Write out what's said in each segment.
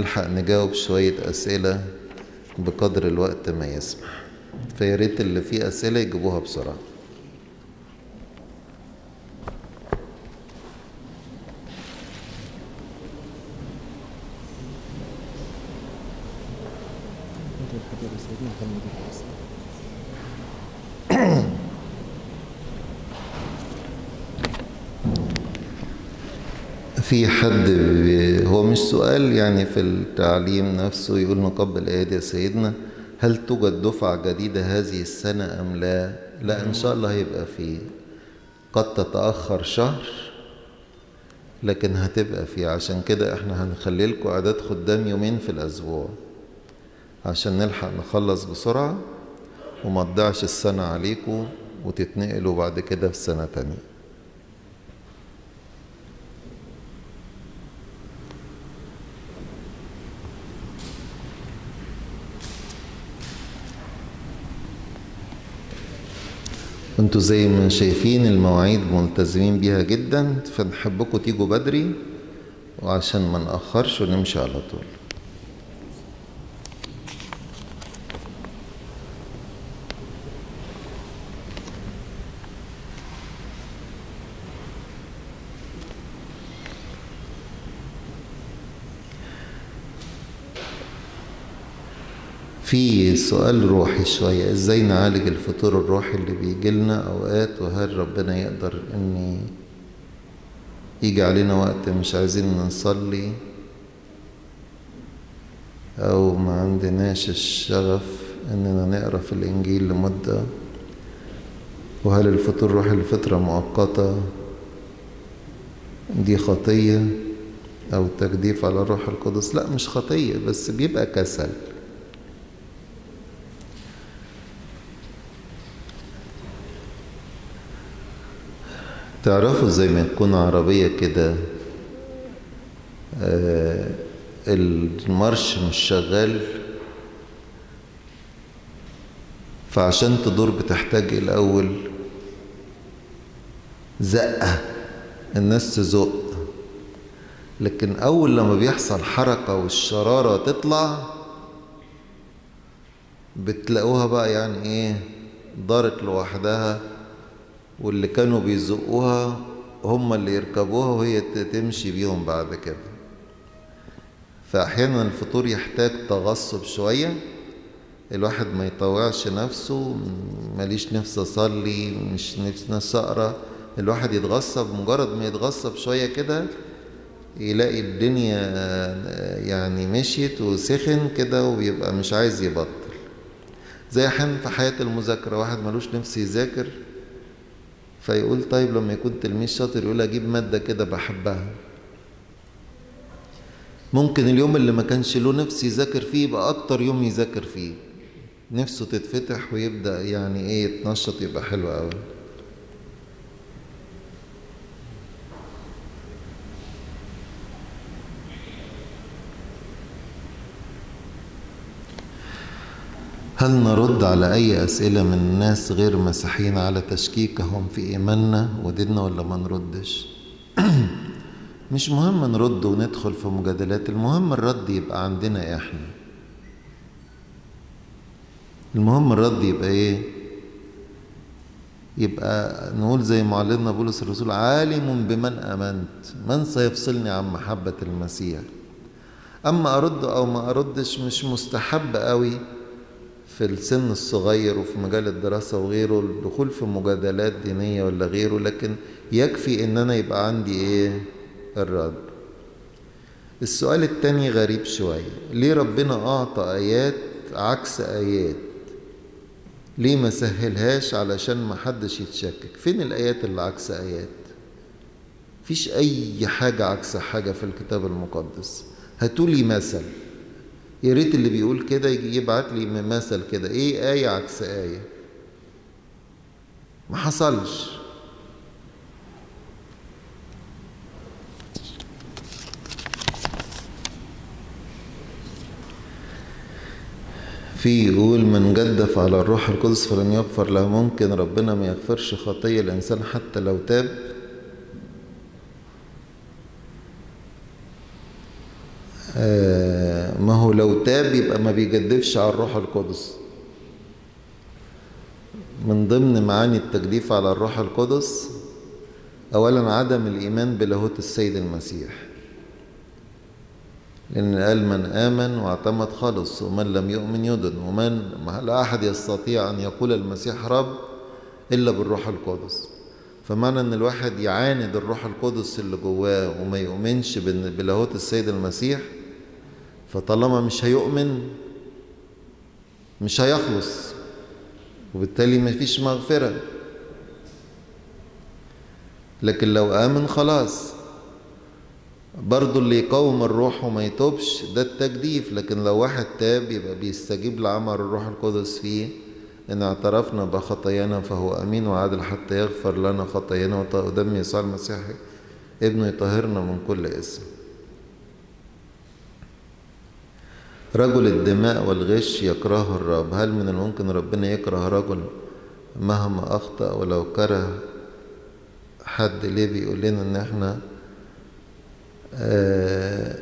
نلحق نجاوب شوية أسئلة بقدر الوقت ما يسمح فياريت اللي فيه أسئلة يجيبوها بسرعة في حد بي- هو مش سؤال يعني في التعليم نفسه يقول نقبل ايدي يا سيدنا هل توجد دفعة جديدة هذه السنة أم لا؟ لا إن شاء الله هيبقى في قد تتأخر شهر لكن هتبقى في عشان كده احنا هنخلي لكم أعداد خدام يومين في الأسبوع عشان نلحق نخلص بسرعة وما تضيعش السنة عليكم وتتنقلوا بعد كده في سنة تانية انتوا زي ما شايفين المواعيد ملتزمين بيها جدا فنحبكم تيجوا بدري وعشان ما نأخرش ونمشي على طول في سؤال روحي شوية ازاي نعالج الفتور الروحي اللي بيجي لنا اوقات وهل ربنا يقدر ان يجي علينا وقت مش عايزين نصلي او ما عندناش الشغف اننا نقرا في الانجيل لمدة وهل الفتور الروحي لفترة مؤقتة دي خطية او تجديف على الروح القدس لا مش خطية بس بيبقى كسل تعرفوا زي ما تكون عربية كده آه المارش مش شغال فعشان تدور بتحتاج الأول زقة الناس تزق لكن أول لما بيحصل حركة والشرارة تطلع بتلاقوها بقى يعني إيه دارت لوحدها واللي كانوا بيزقوها هم اللي يركبوها وهي تمشي بيهم بعد كده فأحيانا الفطور يحتاج تغصب شوية الواحد ما يطوعش نفسه ماليش نفس أصلي مش نفس أقرأ الواحد يتغصب مجرد ما يتغصب شوية كده يلاقي الدنيا يعني مشيت وسخن كده ويبقى مش عايز يبطل زي أحيانا في حياة المذاكرة واحد ملوش نفس يذاكر فيقول طيب لما يكون تلميذ شاطر يقول اجيب ماده كده بحبها ممكن اليوم اللي ما كانش له نفس يذاكر فيه يبقى اكتر يوم يذاكر فيه نفسه تتفتح ويبدا يعني ايه يتنشط يبقى حلو قوي هل نرد على أي أسئلة من الناس غير مسيحيين على تشكيكهم في إيماننا وديننا ولا ما نردش؟ مش مهم نرد وندخل في مجادلات المهم الرد يبقى عندنا إحنا المهم الرد يبقى إيه؟ يبقى نقول زي معلمنا بولس الرسول عالم بمن آمنت من سيفصلني عن محبة المسيح أما أرد أو ما أردش مش مستحب قوي في السن الصغير وفي مجال الدراسة وغيره الدخول في مجادلات دينية ولا غيره لكن يكفي ان انا يبقى عندي ايه الرد السؤال التاني غريب شوية ليه ربنا اعطى ايات عكس ايات ليه ما سهلهاش علشان ما حدش يتشكك فين الايات اللي عكس ايات فيش اي حاجة عكس حاجة في الكتاب المقدس هاتولي مثل يا ريت اللي بيقول كده يبعت لي مثل كده ايه آية عكس آية ما حصلش في يقول من جدف على الروح القدس فلن يغفر له ممكن ربنا ما يغفرش خطية الإنسان حتى لو تاب آه هو لو تاب يبقى ما بيجدفش على الروح القدس من ضمن معاني التجديف على الروح القدس أولا عدم الإيمان بلاهوت السيد المسيح لأن قال من آمن واعتمد خلص ومن لم يؤمن يدن ومن لا أحد يستطيع أن يقول المسيح رب إلا بالروح القدس فمعنى أن الواحد يعاند الروح القدس اللي جواه وما يؤمنش بلاهوت السيد المسيح فطالما مش هيؤمن مش هيخلص وبالتالي مفيش مغفرة لكن لو آمن خلاص برضو اللي يقاوم الروح وما يتوبش ده التجديف لكن لو واحد تاب يبقى بيستجيب لعمل الروح القدس فيه إن اعترفنا بخطايانا فهو أمين وعادل حتى يغفر لنا خطايانا ودم يسوع المسيح ابنه يطهرنا من كل اسم رجل الدماء والغش يكرهه الرب هل من الممكن ربنا يكره رجل مهما أخطأ ولو كره حد ليه بيقول لنا إن إحنا آه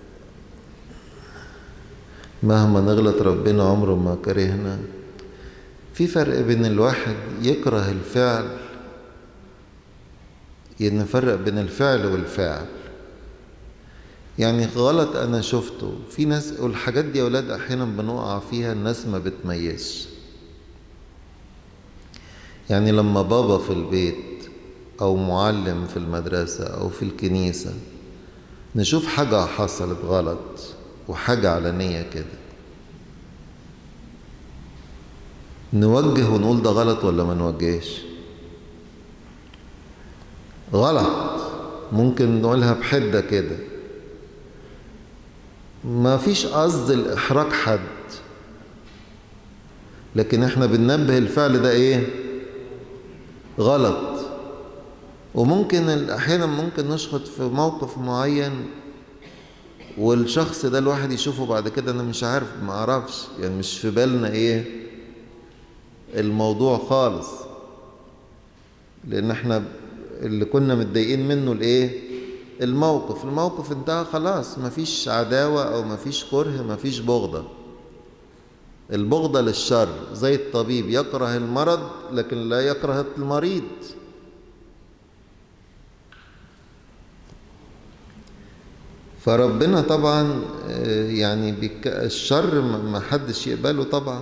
مهما نغلط ربنا عمره ما كرهنا في فرق بين الواحد يكره الفعل نفرق بين الفعل والفعل يعني غلط انا شفته في ناس والحاجات دي يا اولاد احيانا بنقع فيها الناس ما بتميزش يعني لما بابا في البيت او معلم في المدرسه او في الكنيسه نشوف حاجه حصلت غلط وحاجه علنيه كده نوجه ونقول ده غلط ولا ما نوجهش غلط ممكن نقولها بحده كده ما فيش قصد الإحراج حد لكن احنا بننبه الفعل ده ايه غلط وممكن احيانا ممكن نشخط في موقف معين والشخص ده الواحد يشوفه بعد كده انا مش عارف ما اعرفش يعني مش في بالنا ايه الموضوع خالص لان احنا اللي كنا متضايقين منه الايه الموقف الموقف انتهى خلاص مفيش عداوة أو مفيش كره مفيش بغضة البغضة للشر زي الطبيب يكره المرض لكن لا يكره المريض فربنا طبعا يعني الشر ما حدش يقبله طبعا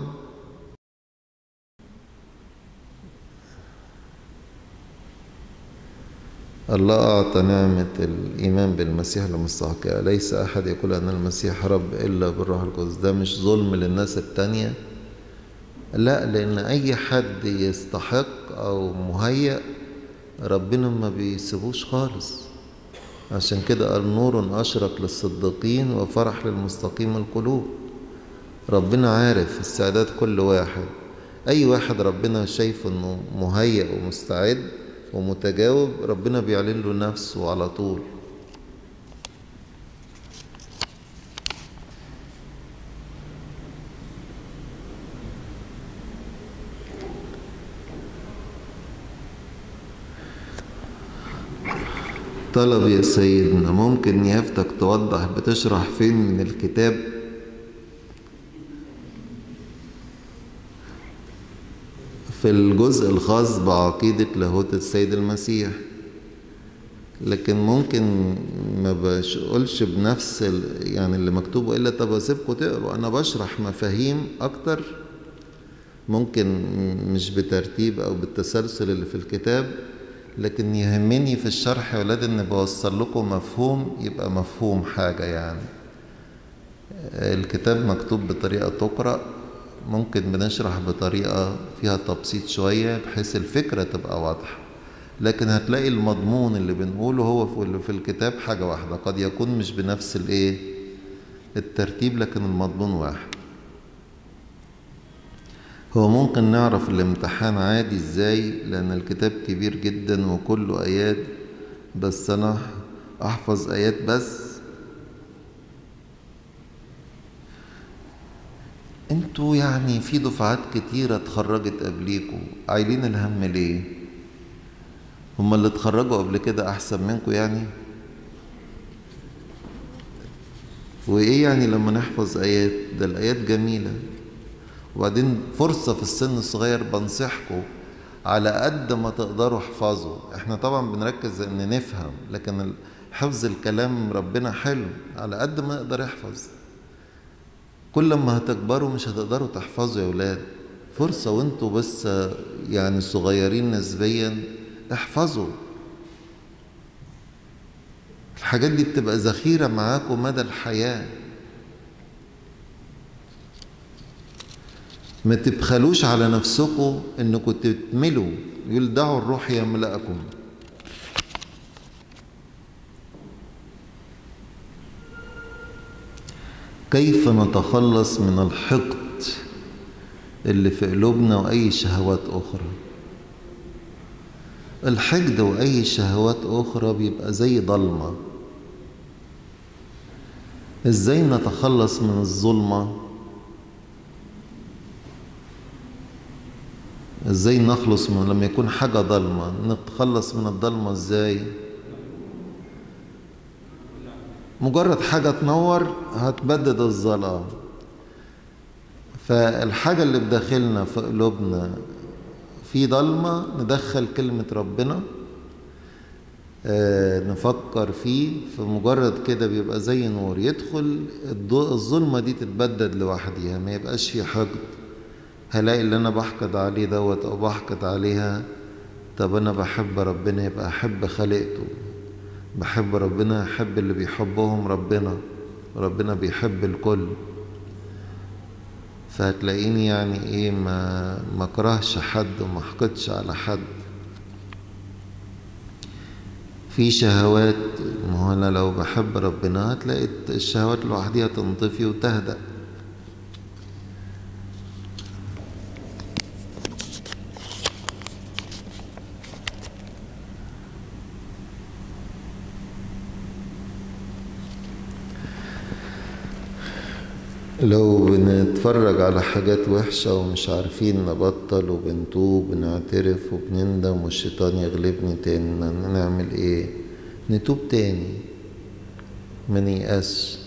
الله أعطى نعمة الإيمان بالمسيح المستحق ليس أحد يقول أن المسيح رب إلا بالروح القدس ده مش ظلم للناس التانية لا لأن أي حد يستحق أو مهيأ ربنا ما بيسيبوش خالص عشان كده قال نور أشرق للصديقين وفرح للمستقيم القلوب ربنا عارف استعداد كل واحد أي واحد ربنا شايف إنه مهيأ ومستعد ومتجاوب ربنا بيعلن له نفسه على طول طلب يا سيدنا ممكن نيافتك توضح بتشرح فين من الكتاب في الجزء الخاص بعقيدة لاهوت السيد المسيح لكن ممكن ما بقولش بنفس يعني اللي مكتوب إلا طب أسيبكم تقروا أنا بشرح مفاهيم أكتر ممكن مش بترتيب أو بالتسلسل اللي في الكتاب لكن يهمني في الشرح يا ولاد إن بوصل لكم مفهوم يبقى مفهوم حاجة يعني الكتاب مكتوب بطريقة تقرأ ممكن بنشرح بطريقة فيها تبسيط شوية بحيث الفكرة تبقى واضحة لكن هتلاقي المضمون اللي بنقوله هو في الكتاب حاجة واحدة قد يكون مش بنفس الايه الترتيب لكن المضمون واحد هو ممكن نعرف الامتحان عادي ازاي لان الكتاب كبير جدا وكله ايات بس انا احفظ ايات بس انتوا يعني في دفعات كتيرة اتخرجت قبليكوا عايلين الهم ليه هما اللي اتخرجوا قبل كده احسن منكوا يعني وإيه يعني لما نحفظ آيات ده الآيات جميلة وبعدين فرصة في السن الصغير بنصحكم على قد ما تقدروا احفظوا احنا طبعا بنركز ان نفهم لكن حفظ الكلام ربنا حلو على قد ما يقدر يحفظ كل ما هتكبروا مش هتقدروا تحفظوا يا ولاد فرصة وانتوا بس يعني صغيرين نسبيا احفظوا الحاجات دي بتبقى ذخيرة معاكم مدى الحياة ما تبخلوش على نفسكم انكم تتملوا يقول دعوا الروح يملأكم كيف نتخلص من الحقد اللي في قلوبنا واي شهوات اخرى الحقد واي شهوات اخرى بيبقى زي ضلمه ازاي نتخلص من الظلمه ازاي نخلص من لما يكون حاجه ضلمه نتخلص من الضلمه ازاي مجرد حاجه تنور هتبدد الظلام فالحاجه اللي بداخلنا في قلوبنا في ضلمه ندخل كلمه ربنا آه نفكر فيه فمجرد كده بيبقى زي نور يدخل الظلمه دي تتبدد لوحديها ما يبقاش في حقد هلاقي اللي انا بحقد عليه دوت او بحقد عليها طب انا بحب ربنا يبقى احب خلقته بحب ربنا احب اللي بيحبهم ربنا ربنا بيحب الكل فهتلاقيني يعني ايه ما ما اكرهش حد وما احقدش على حد في شهوات ما هو انا لو بحب ربنا هتلاقي الشهوات لوحديها تنطفي وتهدأ لو بنتفرج على حاجات وحشة ومش عارفين نبطل وبنتوب بنعترف وبنندم والشيطان يغلبني تاني نعمل ايه نتوب تاني ما نيأسش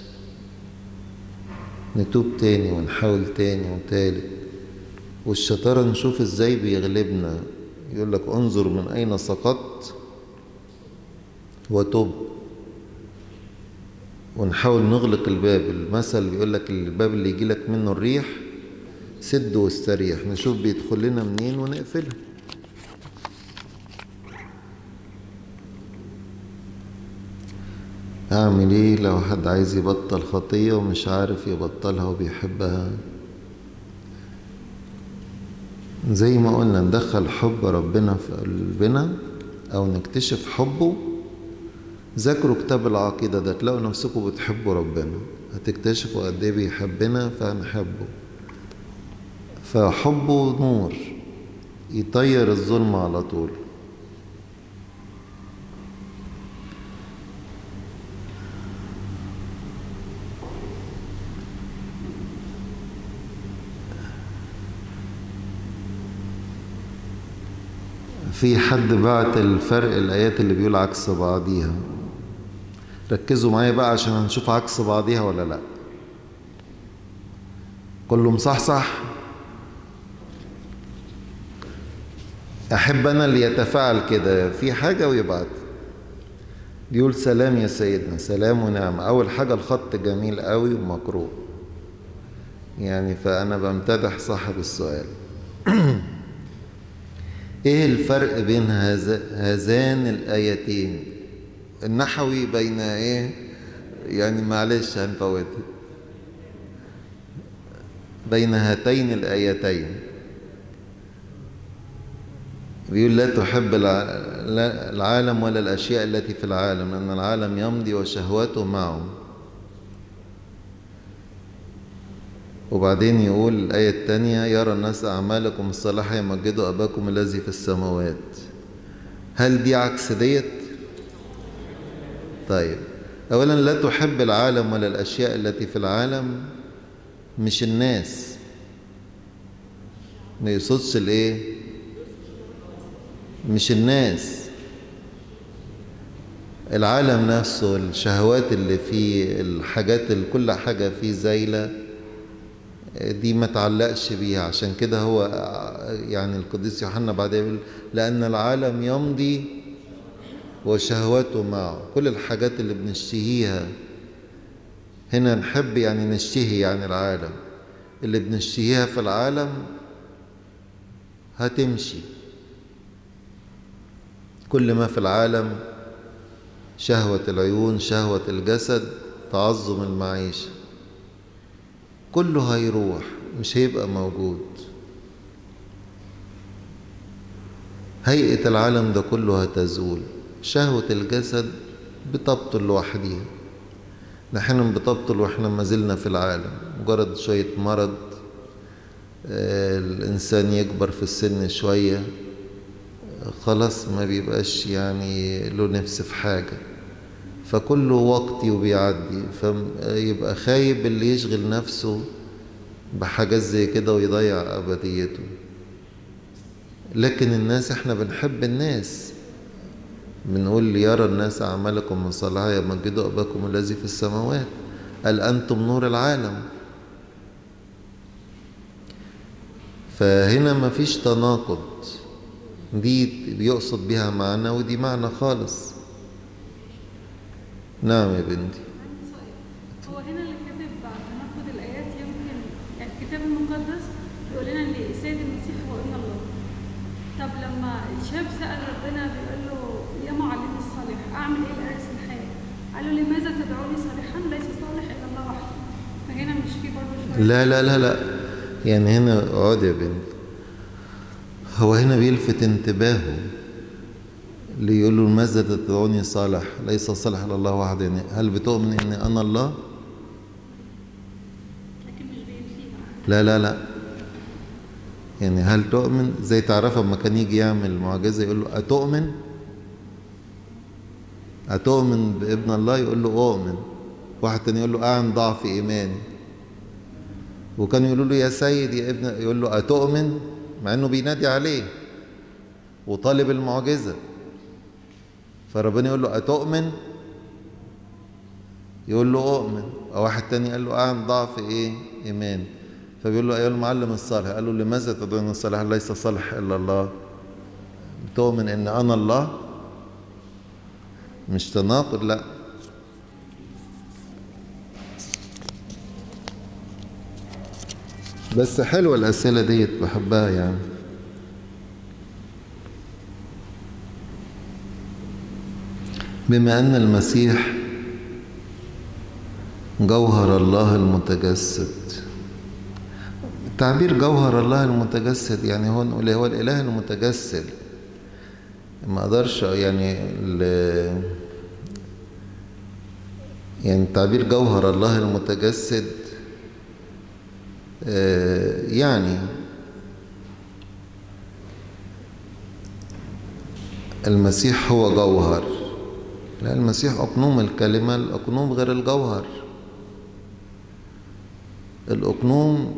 نتوب تاني ونحاول تاني وتالت والشطارة نشوف ازاي بيغلبنا يقول لك انظر من اين سقطت وتب ونحاول نغلق الباب المثل بيقول لك الباب اللي يجي لك منه الريح سد واستريح نشوف بيدخل لنا منين ونقفلها اعمل ايه لو حد عايز يبطل خطية ومش عارف يبطلها وبيحبها زي ما قلنا ندخل حب ربنا في قلبنا او نكتشف حبه ذاكروا كتاب العقيدة ده تلاقوا نفسكم بتحبوا ربنا هتكتشفوا قد ايه بيحبنا فهنحبه فحبه نور يطير الظلم على طول في حد بعت الفرق الآيات اللي بيقول عكس بعضيها ركزوا معايا بقى عشان هنشوف عكس بعضيها ولا لا كله مصحصح أحب أنا اللي يتفاعل كده في حاجة ويبعت بيقول سلام يا سيدنا سلام ونعمة أول حاجة الخط جميل قوي ومقروء يعني فأنا بمتدح صاحب السؤال ايه الفرق بين هذان الايتين النحوي بين ايه يعني معلش هنفوتها بين هاتين الايتين بيقول لا تحب العالم ولا الاشياء التي في العالم لان العالم يمضي وشهواته معه وبعدين يقول الآية الثانية يرى الناس أعمالكم الصالحة يمجدوا أباكم الذي في السماوات هل دي عكس ديت؟ طيب أولا لا تحب العالم ولا الأشياء التي في العالم مش الناس ما يقصدش الإيه؟ مش الناس العالم نفسه الشهوات اللي فيه الحاجات اللي كل حاجة فيه زايلة دي ما تعلقش بيها عشان كده هو يعني القديس يوحنا بعدها يقول لأن العالم يمضي وشهواته معه كل الحاجات اللي بنشتهيها هنا نحب يعني نشتهي يعني العالم اللي بنشتهيها في العالم هتمشي كل ما في العالم شهوة العيون شهوة الجسد تعظم المعيشة كله هيروح مش هيبقى موجود هيئة العالم ده كله هتزول شهوة الجسد بتبطل لوحديها نحن بتبطل واحنا ما زلنا في العالم مجرد شوية مرض الإنسان يكبر في السن شوية خلاص ما بيبقاش يعني له نفس في حاجة فكله وقتي وبيعدي فيبقى خايب اللي يشغل نفسه بحاجات زي كده ويضيع أبديته لكن الناس احنا بنحب الناس بنقول يرى الناس أعمالكم من صالحها يمجدوا أباكم الذي في السماوات قال أنتم نور العالم فهنا ما فيش تناقض دي بيقصد بها معنى ودي معنى خالص نعم يا بنتي هو هنا اللي كاتب بعد تناقض الآيات يمكن يعني الكتاب المقدس بيقول لنا إن السيد المسيح هو ابن الله طب لما الشاب سأل ربنا بيقول له يا معلم الصالح أعمل إيه لأرث الحياة؟ قال له لماذا تدعوني صالحا ليس صالح إلا الله وحده فهنا مش في برضه شوية لا لا لا لا يعني هنا اقعد يا بنت هو هنا بيلفت انتباهه ليقول له ماذا تدعوني صالح ليس صالح الا الله وحده يعني هل بتؤمن اني انا الله لكن مش بينفيها لا لا لا يعني هل تؤمن زي تعرفها لما كان يجي يعمل معجزه يقول له اتؤمن اتؤمن بابن الله يقول له اؤمن واحد تاني يقول له اعن ضعف ايماني وكانوا يقولوا له يا سيد يا ابن يقول له اتؤمن مع انه بينادي عليه وطالب المعجزه فربنا يقول له اتؤمن يقول له اؤمن او واحد تاني قال له اعن ضعف ايه ايمان فبيقول له ايها المعلم الصالح قال له لماذا تدعون الصالح ليس صالح الا الله تؤمن ان انا الله مش تناقض لا بس حلوة الأسئلة ديت بحبها يعني بما أن المسيح جوهر الله المتجسد تعبير جوهر الله المتجسد يعني هو نقول هو الإله المتجسد ما أقدرش يعني يعني تعبير جوهر الله المتجسد يعني المسيح هو جوهر لا المسيح أقنوم الكلمة الأقنوم غير الجوهر الأقنوم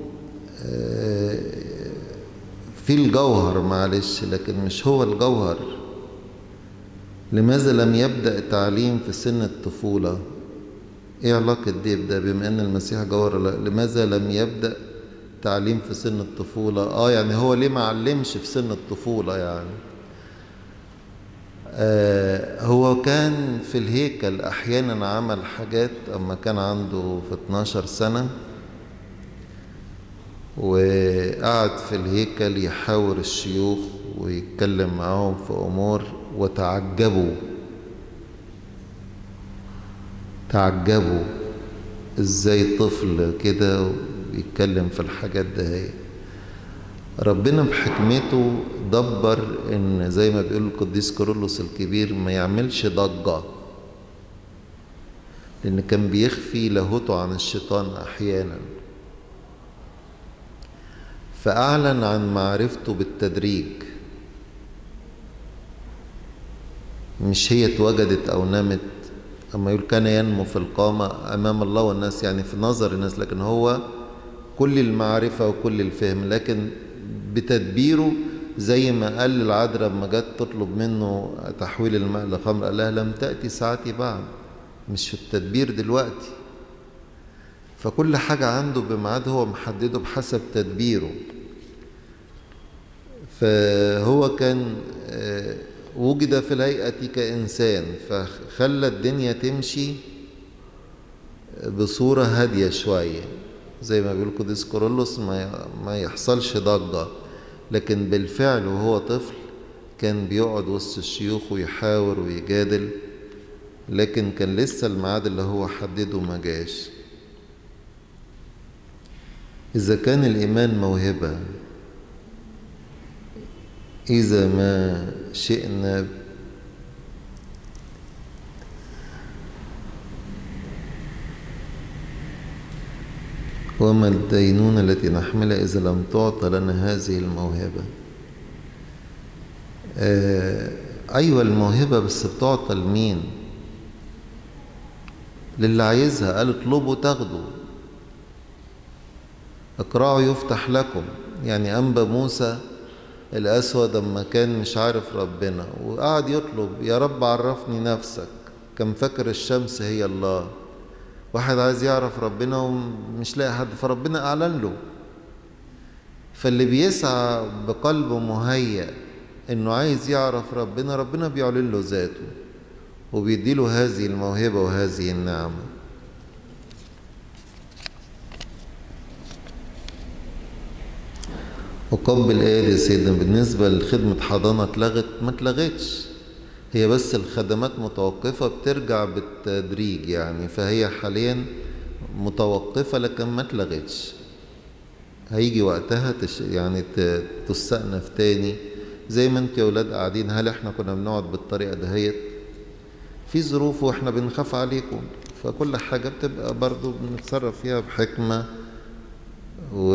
في الجوهر معلش لكن مش هو الجوهر لماذا لم يبدأ التعليم في سن الطفولة ايه علاقة دي بده بما ان المسيح جوهر لماذا لم يبدأ تعليم في سن الطفولة اه يعني هو ليه ما علمش في سن الطفولة يعني آه هو كان في الهيكل احيانا عمل حاجات اما كان عنده في 12 سنة وقعد في الهيكل يحاور الشيوخ ويتكلم معاهم في امور وتعجبوا تعجبوا ازاي طفل كده بيتكلم في الحاجات ده هي ربنا بحكمته دبر ان زي ما بيقول القديس كيرلس الكبير ما يعملش ضجة لان كان بيخفي لاهوته عن الشيطان احيانا فاعلن عن معرفته بالتدريج مش هي اتوجدت او نمت أما يقول كان ينمو في القامة أمام الله والناس يعني في نظر الناس لكن هو كل المعرفة وكل الفهم لكن بتدبيره زي ما قال للعذراء لما جت تطلب منه تحويل الماء لخمر قال لها لم تأتي ساعتي بعد مش في التدبير دلوقتي فكل حاجة عنده بميعاد هو محدده بحسب تدبيره فهو كان وجد في الهيئة كإنسان فخلى الدنيا تمشي بصورة هادية شوية زي ما بيقول قديس كورولوس ما ما يحصلش ضجة لكن بالفعل وهو طفل كان بيقعد وسط الشيوخ ويحاور ويجادل لكن كان لسه الميعاد اللي هو حدده ما جاش إذا كان الإيمان موهبة إذا ما شئنا وما الدينونة التي نحملها إذا لم تعطى لنا هذه الموهبة آه أيوة الموهبة بس بتعطى لمين للي عايزها قال اطلبوا تاخدوا اقرأوا يفتح لكم يعني أنبا موسى الأسود لما كان مش عارف ربنا وقعد يطلب يا رب عرفني نفسك كان فاكر الشمس هي الله واحد عايز يعرف ربنا ومش لاقي حد فربنا أعلن له فاللي بيسعى بقلب مهيأ إنه عايز يعرف ربنا ربنا بيعلن له ذاته وبيديله هذه الموهبة وهذه النعمة وقبل آية يا سيدنا بالنسبة لخدمة حضانة اتلغت ما اتلغتش هي بس الخدمات متوقفة بترجع بالتدريج يعني فهي حاليا متوقفة لكن ما اتلغتش هيجي وقتها تش يعني تستأنف تاني زي ما انت يا ولاد قاعدين هل احنا كنا بنقعد بالطريقة دهيت في ظروف واحنا بنخاف عليكم فكل حاجة بتبقى برضو بنتصرف فيها بحكمة و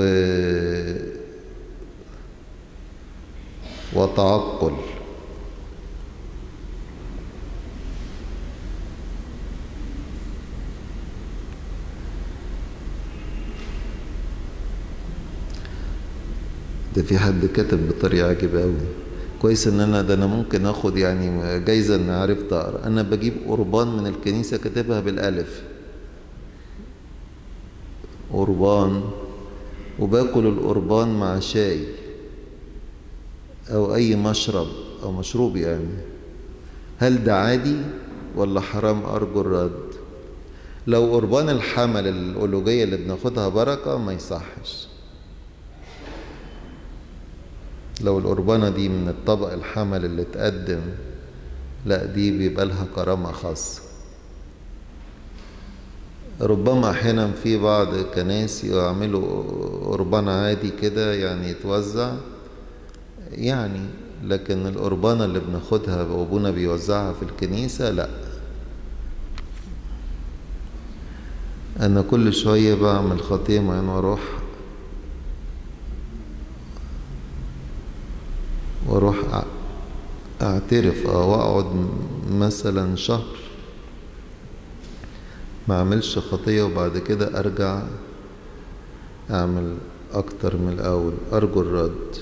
وتعقل ده في حد كتب بطريقة عجيبة أوي كويس إن أنا ده أنا ممكن آخد يعني جايزة إن عرفت أقرأ أنا بجيب قربان من الكنيسة كاتبها بالألف قربان وباكل القربان مع شاي أو أي مشرب أو مشروب يعني هل ده عادي ولا حرام أرجو الرد لو قربان الحمل الأولوجية اللي بناخدها بركة ما يصحش لو القربانة دي من الطبق الحمل اللي اتقدم لا دي بيبقى لها كرامة خاصة ربما أحيانا في بعض الكنائس يعملوا قربان عادي كده يعني يتوزع يعني لكن القربانة اللي بناخدها وابونا بيوزعها في الكنيسة لا أنا كل شوية بعمل خطية معينة وأروح وأروح أعترف أو أقعد مثلا شهر ما أعملش خطية وبعد كده أرجع أعمل أكتر من الأول أرجو الرد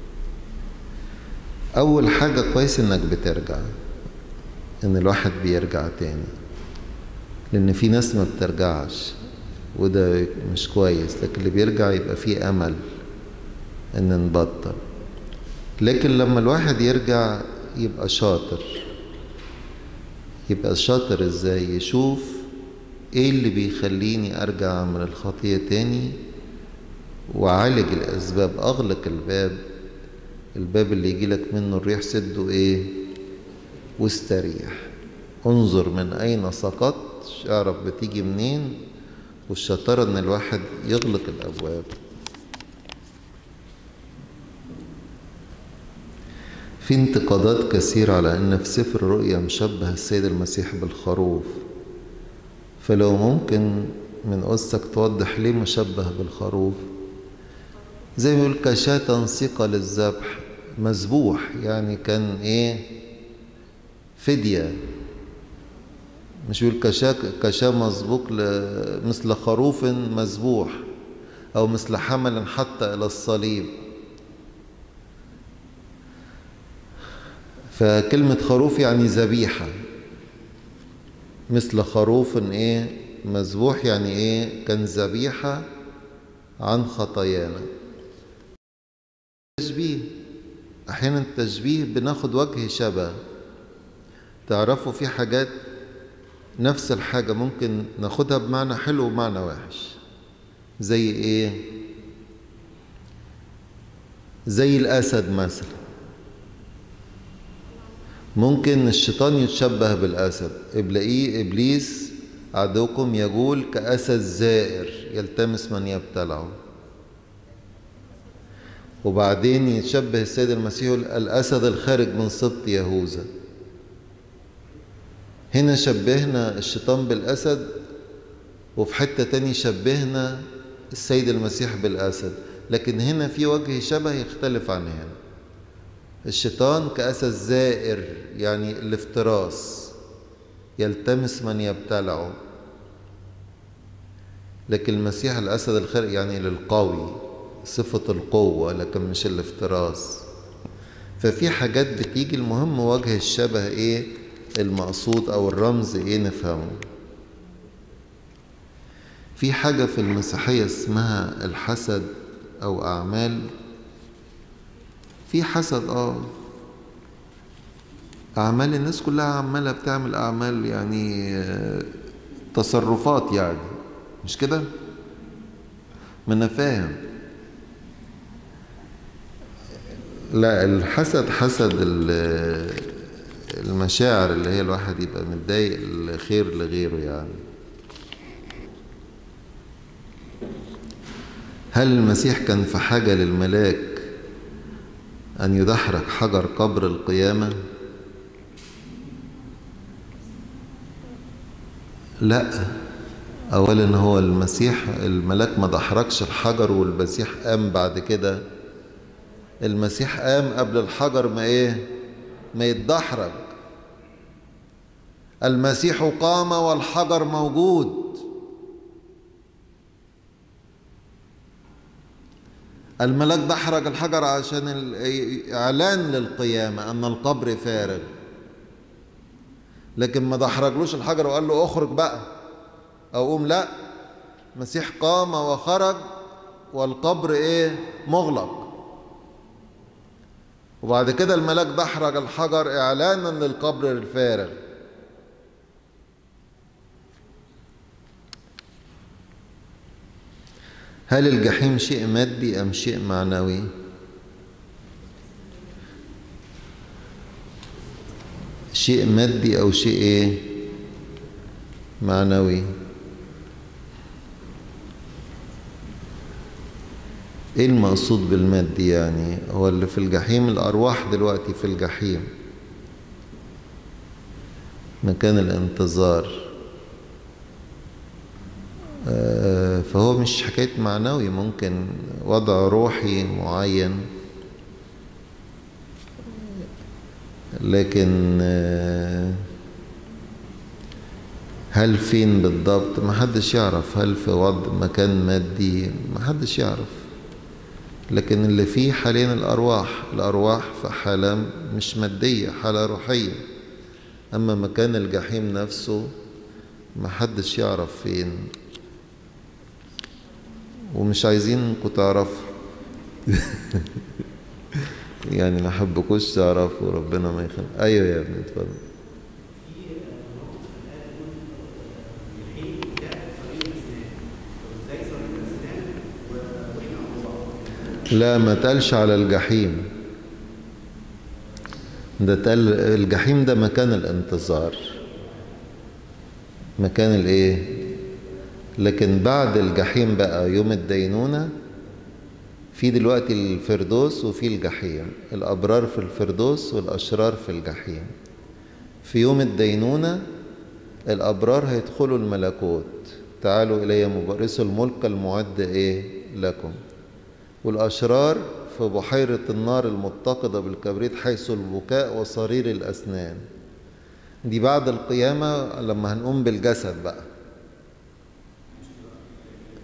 أول حاجة كويس إنك بترجع إن الواحد بيرجع تاني لأن في ناس ما بترجعش وده مش كويس لكن اللي بيرجع يبقى فيه أمل إن نبطل لكن لما الواحد يرجع يبقى شاطر يبقى شاطر ازاي يشوف ايه اللي بيخليني ارجع اعمل الخطية تاني وعالج الاسباب اغلق الباب الباب اللي يجيلك منه الريح سده ايه واستريح انظر من اين سقطت اعرف بتيجي منين والشطارة ان الواحد يغلق الابواب في انتقادات كثيرة على أن في سفر الرؤيا مشبه السيد المسيح بالخروف فلو ممكن من قصتك توضح ليه مشبه بالخروف زي ما يقول كشاة تنسيق للذبح مذبوح يعني كان ايه فدية مش يقول كشاة كشاة مسبوق مثل خروف مذبوح أو مثل حمل حتى إلى الصليب فكلمة خروف يعني ذبيحة مثل خروف ايه مذبوح يعني ايه كان ذبيحة عن خطايانا تشبيه احيانا التشبيه بناخد وجه شبه تعرفوا في حاجات نفس الحاجة ممكن ناخدها بمعنى حلو ومعنى وحش زي ايه زي الاسد مثلا ممكن الشيطان يتشبه بالاسد ابلاقيه ابليس عدوكم يقول كاسد زائر يلتمس من يبتلعه وبعدين يتشبه السيد المسيح الاسد الخارج من سبط يهوذا هنا شبهنا الشيطان بالاسد وفي حته تاني شبهنا السيد المسيح بالاسد لكن هنا في وجه شبه يختلف عن هنا الشيطان كأسد زائر يعني الافتراس يلتمس من يبتلعه لكن المسيح الأسد الخارج يعني للقوي صفة القوة لكن مش الافتراس ففي حاجات بتيجي المهم وجه الشبه ايه المقصود او الرمز ايه نفهمه في حاجة في المسيحية اسمها الحسد او اعمال في حسد اه اعمال الناس كلها عماله بتعمل اعمال يعني تصرفات يعني مش كده ما انا فاهم لا الحسد حسد المشاعر اللي هي الواحد يبقى متضايق الخير لغيره يعني هل المسيح كان في حاجة للملاك أن يدحرج حجر قبر القيامة لا أولا هو المسيح الملاك ما دحرجش الحجر والمسيح قام بعد كده المسيح قام قبل الحجر ما ايه ما يتدحرج المسيح قام والحجر موجود الملاك دحرج الحجر عشان اعلان للقيامه ان القبر فارغ لكن ما دحرجلوش الحجر وقال له اخرج بقى او قوم لا المسيح قام وخرج والقبر ايه مغلق وبعد كده الملاك دحرج الحجر اعلانا للقبر الفارغ هل الجحيم شيء مادي ام شيء معنوي شيء مادي او شيء ايه معنوي ايه المقصود بالمادي يعني هو اللي في الجحيم الارواح دلوقتي في الجحيم مكان الانتظار آه فهو مش حكاية معنوي ممكن وضع روحي معين لكن آه هل فين بالضبط محدش يعرف هل في وضع مكان مادي محدش يعرف لكن اللي فيه حاليا الأرواح الأرواح في حالة مش مادية حالة روحية أما مكان الجحيم نفسه محدش يعرف فين ومش عايزينكم تعرفوا يعني ما حبكوش تعرفوا ربنا ما يخلق ايوه يا ابني اتفضل لا ما تقالش على الجحيم ده تقال الجحيم ده مكان الانتظار مكان الايه لكن بعد الجحيم بقى يوم الدينونة في دلوقتي الفردوس وفي الجحيم الأبرار في الفردوس والأشرار في الجحيم في يوم الدينونة الأبرار هيدخلوا الملكوت تعالوا إلي مبارسوا الملك المعد إيه لكم والأشرار في بحيرة النار المتقدة بالكبريت حيث البكاء وصرير الأسنان دي بعد القيامة لما هنقوم بالجسد بقى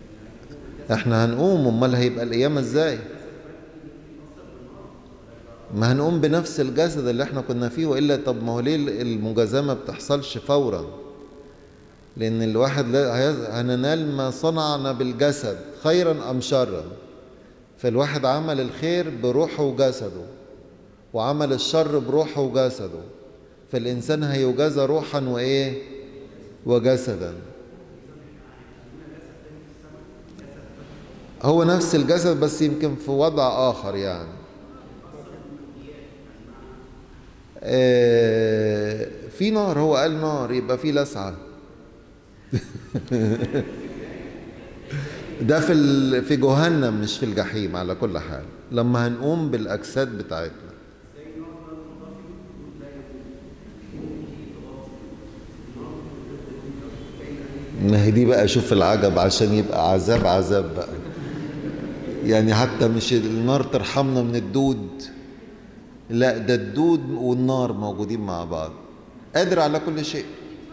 احنا هنقوم امال هيبقى القيامة ازاي ما هنقوم بنفس الجسد اللي احنا كنا فيه والا طب ما هو ليه المجازاه ما بتحصلش فورا لان الواحد لا هيز- هننال ما صنعنا بالجسد خيرا ام شرا فالواحد عمل الخير بروحه وجسده وعمل الشر بروحه وجسده فالانسان هيجازى روحا وايه وجسدا هو نفس الجسد بس يمكن في وضع آخر يعني آه، في نار هو قال نار يبقى في لسعة ده في ال- في جهنم مش في الجحيم على كل حال لما هنقوم بالأجساد بتاعتنا ما هي دي بقى شوف العجب عشان يبقى عذاب عذاب بقى يعني حتى مش النار ترحمنا من الدود لا ده الدود والنار موجودين مع بعض قادر على كل شيء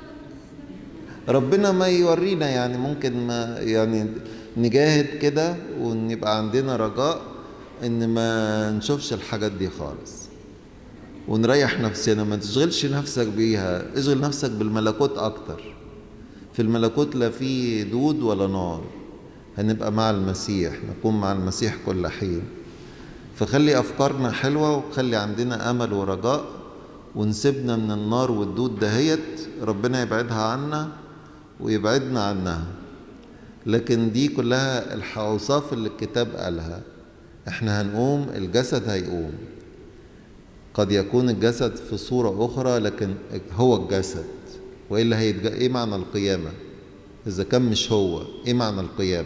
ربنا ما يورينا يعني ممكن ما يعني نجاهد كده ونبقى عندنا رجاء ان ما نشوفش الحاجات دي خالص ونريح نفسنا ما تشغلش نفسك بيها اشغل نفسك بالملكوت اكتر في الملكوت لا في دود ولا نار هنبقى مع المسيح نكون مع المسيح كل حين فخلي أفكارنا حلوة وخلي عندنا أمل ورجاء ونسيبنا من النار والدود دهيت ربنا يبعدها عنا ويبعدنا عنها لكن دي كلها الأوصاف اللي الكتاب قالها احنا هنقوم الجسد هيقوم قد يكون الجسد في صورة أخرى لكن هو الجسد وإلا هيتج... إيه معنى القيامة إذا كان مش هو إيه معنى القيامة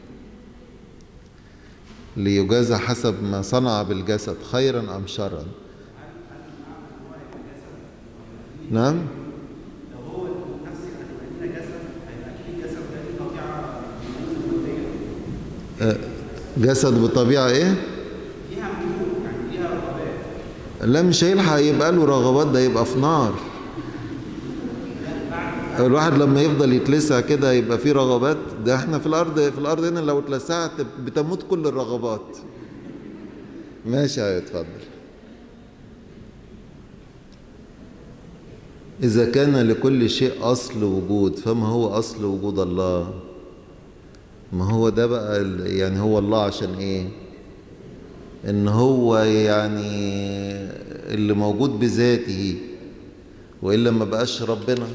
ليجازى حسب ما صنع بالجسد خيرا أم شرا نعم آه، جسد بطبيعة إيه؟ لا مش هيلحق يبقى له رغبات ده يبقى في نار الواحد لما يفضل يتلسع كده يبقى فيه رغبات ده احنا في الارض في الارض هنا لو اتلسعت بتموت كل الرغبات ماشي يا اتفضل إذا كان لكل شيء أصل وجود فما هو أصل وجود الله ما هو ده بقى ال- يعني هو الله عشان إيه إن هو يعني اللي موجود بذاته وإلا ما بقاش ربنا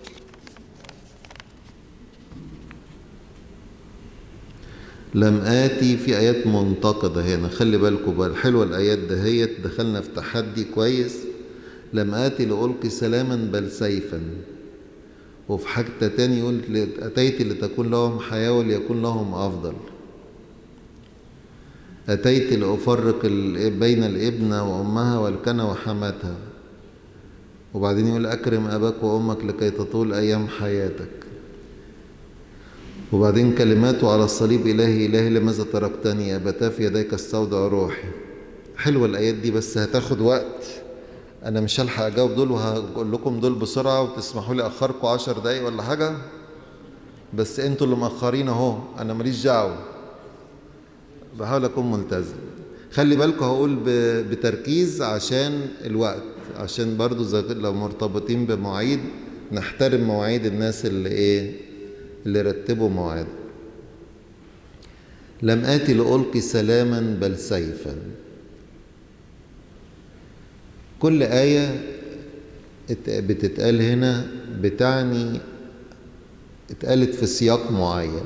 لم آتي في آيات منتقدة هنا خلي بالكم بقى حلوة الآيات دهيت دخلنا في تحدي كويس لم آتي لألقي سلاما بل سيفا وفي حاجة تاني يقول أتيت لتكون لهم حياة وليكن لهم أفضل أتيت لأفرق ال- بين الابنة وأمها والكنة وحماتها وبعدين يقول أكرم أباك وأمك لكي تطول أيام حياتك وبعدين كلماته على الصليب إلهي إلهي لماذا تركتني أبتا في يديك استودع روحي حلوة الآيات دي بس هتاخد وقت أنا مش هلحق أجاوب دول وهقول لكم دول بسرعة وتسمحوا لي أخركم عشر دقايق ولا حاجة بس أنتوا اللي مأخرين أهو أنا ماليش دعوة بحاول أكون ملتزم خلي بالكم هقول ب- بتركيز عشان الوقت عشان برضو زي- لو مرتبطين بمواعيد نحترم مواعيد الناس اللي ايه اللي رتبوا مواعيد لم آتي لألقي سلاما بل سيفا كل آية ات- بتتقال هنا بتعني اتقالت في سياق معين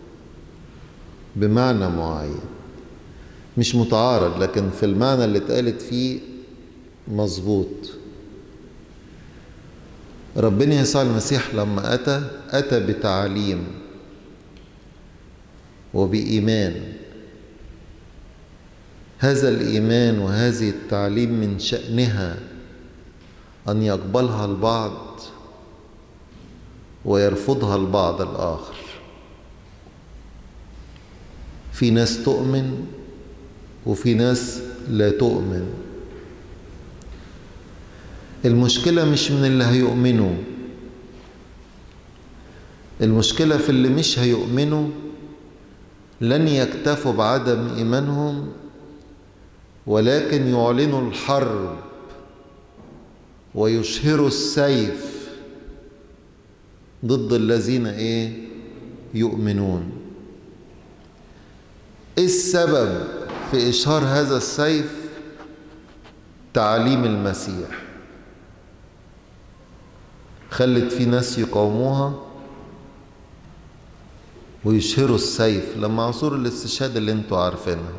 بمعنى معين مش متعارض لكن في المعنى اللي اتقالت فيه مظبوط ربنا يسوع المسيح لما أتى أتى بتعليم وبإيمان هذا الإيمان وهذه التعليم من شأنها أن يقبلها البعض ويرفضها البعض الآخر في ناس تؤمن وفي ناس لا تؤمن المشكلة مش من اللي هيؤمنوا المشكلة في اللي مش هيؤمنوا لن يكتفوا بعدم إيمانهم ولكن يعلنوا الحرب ويشهروا السيف ضد الذين ايه يؤمنون ايه السبب في اشهار هذا السيف تعليم المسيح خلت في ناس يقاوموها ويشهروا السيف لما عصور الاستشهاد اللي انتوا عارفينها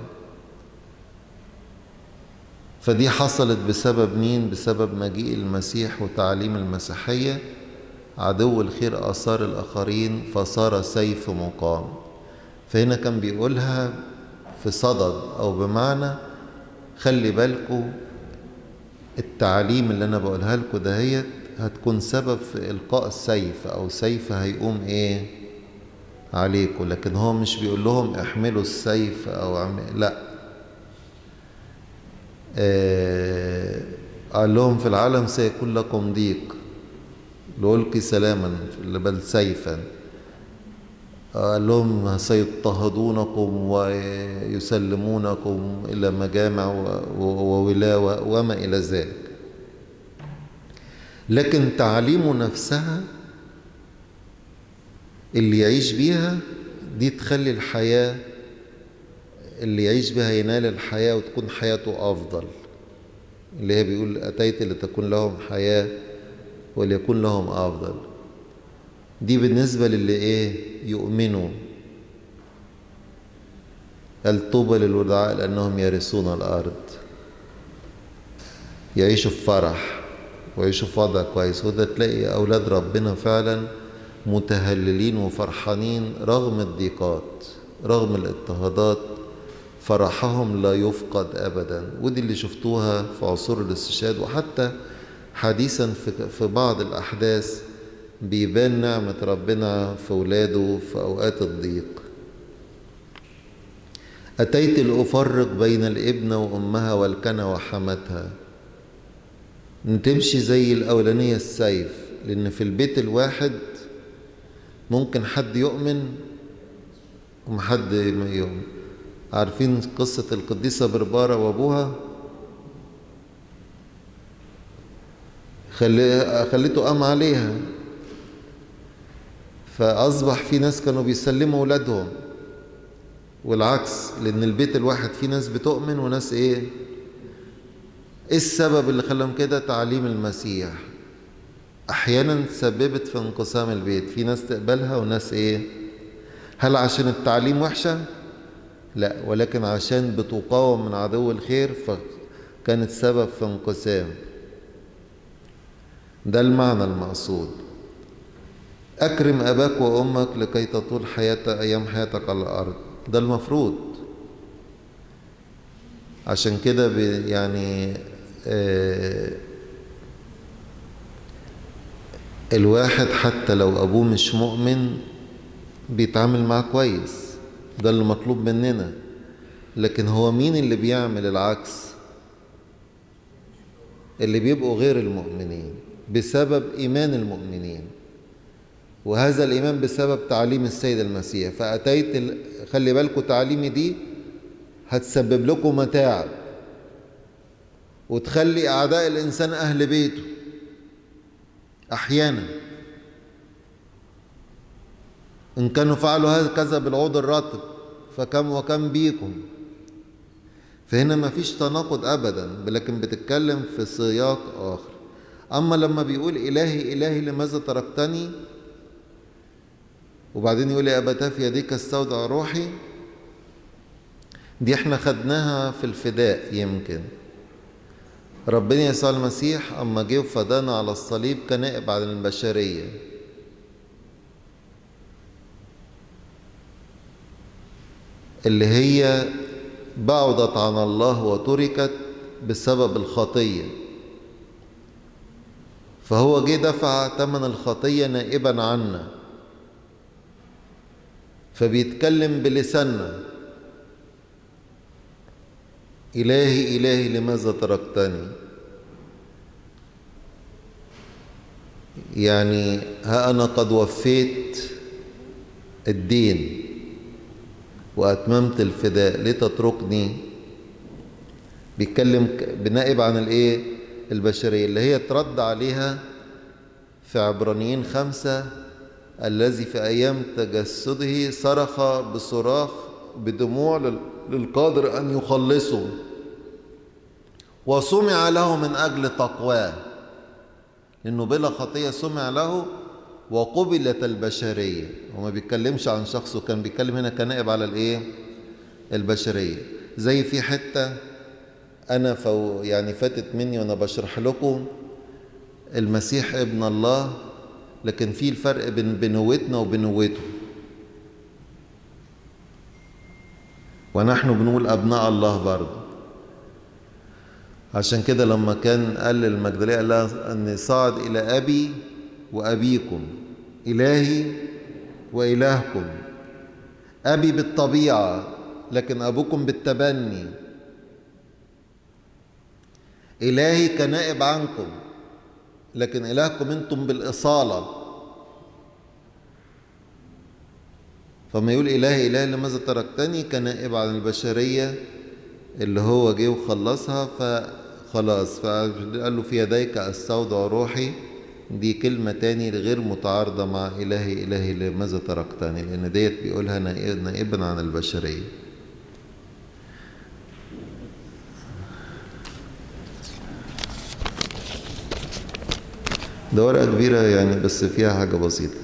فدي حصلت بسبب مين بسبب مجيء المسيح وتعليم المسيحية عدو الخير آثار الآخرين فصار سيف مقام فهنا كان بيقولها في صدد أو بمعنى خلي بالكم التعليم اللي أنا بقولها لكم دهيت هتكون سبب في إلقاء السيف أو سيف هيقوم إيه عليكم لكن هو مش بيقول لهم احملوا السيف أو عمل لا آه قال لهم في العالم سيكون لكم ضيق لألقي سلاما بل سيفا قال لهم سيضطهدونكم ويسلمونكم إلى مجامع وولاوة وما إلى ذلك لكن تعليمه نفسها اللي يعيش بيها دي تخلي الحياة اللي يعيش بها ينال الحياة وتكون حياته أفضل اللي هي بيقول أتيت لتكون لهم حياة وليكون لهم أفضل دي بالنسبة للي إيه يؤمنوا الطوبى للودعاء لأنهم يرثون الأرض يعيشوا في فرح ويعيشوا في وضع كويس وده تلاقي أولاد ربنا فعلا متهللين وفرحانين رغم الضيقات رغم الاضطهادات فرحهم لا يفقد أبدا ودي اللي شفتوها في عصور الاستشهاد وحتى حديثا في بعض الأحداث بيبان نعمة ربنا في ولاده في أوقات الضيق أتيت لأفرق بين الابنة وأمها والكنة وحمتها تمشي زي الأولانية السيف لأن في البيت الواحد ممكن حد يؤمن ومحد ما يؤمن عارفين قصة القديسة بربارة وأبوها خلي خليته قام عليها فأصبح في ناس كانوا بيسلموا أولادهم والعكس لأن البيت الواحد في ناس بتؤمن وناس إيه إيه السبب اللي خلاهم كده تعليم المسيح أحيانا سببت في انقسام البيت في ناس تقبلها وناس إيه هل عشان التعليم وحشة لا ولكن عشان بتقاوم من عدو الخير فكانت سبب في انقسام ده المعنى المقصود أكرم أباك وأمك لكي تطول حياة أيام حياتك على الأرض ده المفروض عشان كده يعني آه الواحد حتى لو أبوه مش مؤمن بيتعامل معاه كويس ده اللي مطلوب مننا لكن هو مين اللي بيعمل العكس اللي بيبقوا غير المؤمنين بسبب إيمان المؤمنين وهذا الإيمان بسبب تعليم السيد المسيح فأتيت خلي بالكم تعليمي دي هتسبب لكم متاعب وتخلي أعداء الإنسان أهل بيته أحيانا إن كانوا فعلوا هكذا بالعود الرطب فكم وكم بيكم فهنا ما فيش تناقض أبدا لكن بتتكلم في سياق آخر أما لما بيقول إلهي إلهي لماذا تركتني وبعدين يقول يا أبتاه في يديك استودع روحي دي احنا خدناها في الفداء يمكن ربنا يسوع المسيح أما جه وفدانا على الصليب كنائب عن البشرية اللي هي بعدت عن الله وتركت بسبب الخطية فهو جه دفع ثمن الخطية نائبا عنا فبيتكلم بلساننا إلهي إلهي لماذا تركتني يعني ها أنا قد وفيت الدين وأتممت الفداء لتتركني بيتكلم بنائب عن الايه البشرية اللي هي ترد عليها في عبرانيين خمسة الذي في أيام تجسده صرخ بصراخ بدموع للقادر أن يخلصه وسمع له من أجل تقواه لأنه بلا خطية سمع له وقبلت البشرية وما بيتكلمش عن شخصه كان بيتكلم هنا كنائب على الإيه البشرية زي في حتة أنا فو يعني فاتت مني وأنا بشرح لكم المسيح ابن الله لكن في الفرق بين بنوتنا وبنوته ونحن بنقول أبناء الله برضه عشان كده لما كان قال للمجدلية قال لها أني صعد إلى أبي وأبيكم إلهي وإلهكم أبي بالطبيعة لكن أبوكم بالتبني إلهي كنائب عنكم لكن إلهكم أنتم بالإصالة فما يقول إلهي إلهي لماذا تركتني كنائب عن البشرية اللي هو جه وخلصها فخلاص فقال له في يديك استودع روحي دي كلمة تاني غير متعارضة مع إلهي إلهي لماذا تركتني لأن ديت بيقولها نائبا عن البشرية ده ورقة كبيرة يعني بس فيها حاجة بسيطة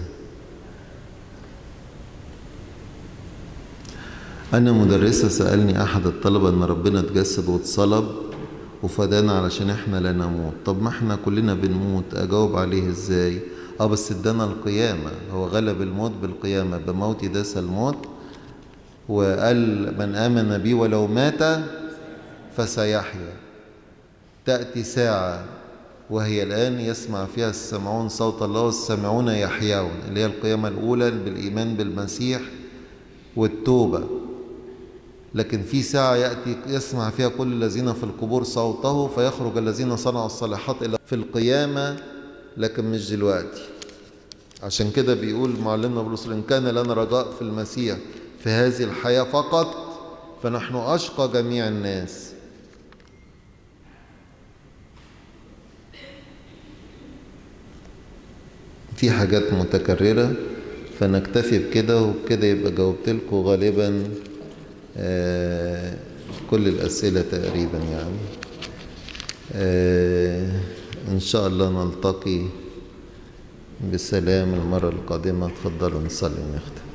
أنا مدرسة سألني أحد الطلبة إن ربنا اتجسد واتصلب وفدانا علشان إحنا لا نموت طب ما إحنا كلنا بنموت أجاوب عليه إزاي اه بس ادانا القيامة هو غلب الموت بالقيامة بموتي داس الموت وقال من آمن بي ولو مات فسيحيا تأتي ساعة وهي الآن يسمع فيها السمعون صوت الله والسامعون يحيون اللي هي القيامة الأولى بالإيمان بالمسيح والتوبة لكن في ساعة يأتي يسمع فيها كل الذين في القبور صوته فيخرج الذين صنعوا الصالحات إلى في القيامة لكن مش دلوقتي عشان كده بيقول معلمنا بولس إن كان لنا رجاء في المسيح في هذه الحياة فقط فنحن أشقى جميع الناس في حاجات متكررة فنكتفي بكده وبكده يبقى جاوبت لكم غالبا آه كل الأسئلة تقريبا يعني آه إن شاء الله نلتقي بسلام المرة القادمة تفضلوا نصلي ونختم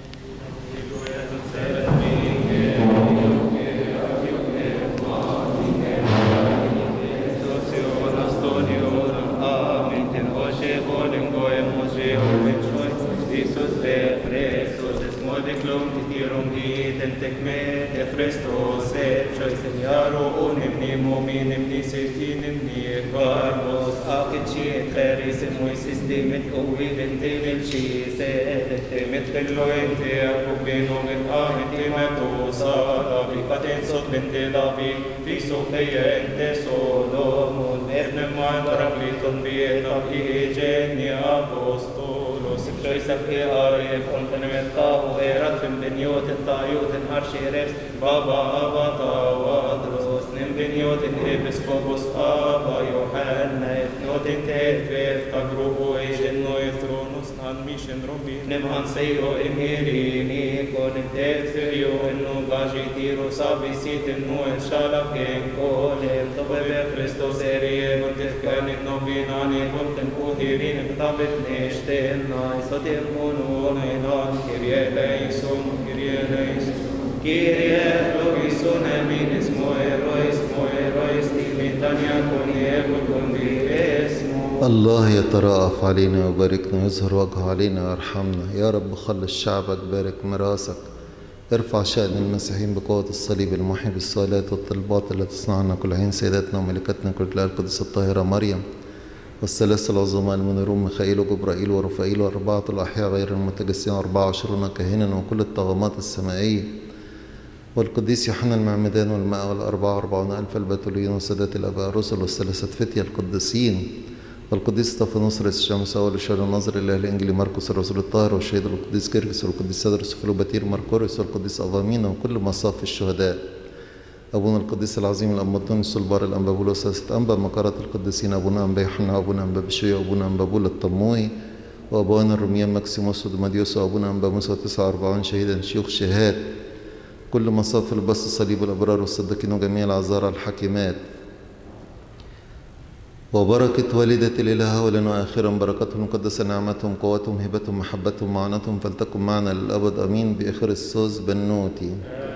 Christos et chois seniaro unimni mominimni septinimni carmos acici cheris moisis dimit uvid intimil chis et timit kello ente akubino mit amit imetu sara vikaten sot bente David viso feie ente Solomon erne man parakliton bieta igeni apostolos choisaf e arie kontenementahu erat fim beniot tayut arshires baba abata wadros nim beniot episkopos aba Johanna etnot tetvet kagrubu ejenno ethronus nan mission robi nim anseiro emirini konim tetrio enno gaji tiro sabi sitin no shalak en kolem tobe Christos erie guntet kanin novinani gunten kuhirin ktabet neshten nai sotim unun inan kirie leisum kirie leisum Kyrie logison eminis moerois moerois timitania coniego condiesmo الله يترأف علينا ويباركنا ويظهر وجهه علينا ويرحمنا يا رب خلص شعبك بارك ميراثك ارفع شأن المسيحيين بقوة الصليب المحي بالصلاة والطلبات التي تصنعنا كل حين سيداتنا وملكتنا كل الآل القدس الطاهرة مريم والثلاثة العظماء المنيرون ميخائيل وجبرائيل ورفائيل وأربعة الأحياء غير المتجسين أربعة وعشرون كاهنا وكل الطغمات السمائية والقديس يوحنا المعمدان والماء والأربعة وأربعون ألف البتوليين وسادات الآباء الرسل والثلاثة فتية القديسين والقديس استفانوس رئيس الشمس أول الشهر الناظر إله الإنجيل مرقس الرسول الطاهر والشهيد القديس كيركس والقديس سادرس فلوباتير مركوريوس والقديس أفامينا وكل مصاف الشهداء أبونا القديس العظيم الأمبطون السلبار الأنبابولة ساسة أنبا مقرة القديسين أبونا أنبا يوحنا وأبونا أنبا بشوية وأبونا أنبابول الطموي وأبونا الروميان ماكسيموس ودماديوس وأبونا أنبا موسى 49 شهيدا شيوخ شهاد كل مصاف البث الصليب والأبرار والصديقين وجميع العذارى الحكيمات وبركة والدة الإله أولا وآخرا بركتهم مقدسة نعمتهم قوتهم هبتهم محبتهم معونتهم فلتكن معنا للأبد أمين بإخر السوز بنوتي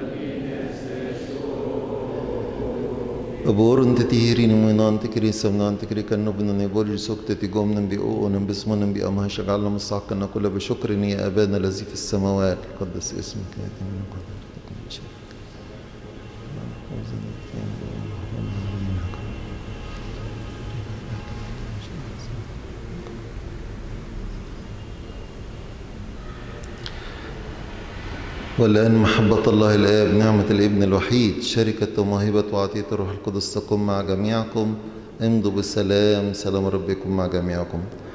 Våren till tihirin muinan till krisamnan till krikan nubnan يبول سكتة تقوم بأوء باسمنا بأمها شجعلنا مستحقنا كل بشكر يا أبانا الذي في السماوات قدس اسمك يأتي من قدرتك والآن محبة الله الآب نعمة الابن الوحيد شركة وموهبة وعطية الروح القدس تقوم مع جميعكم امضوا بالسلام سلام ربكم مع جميعكم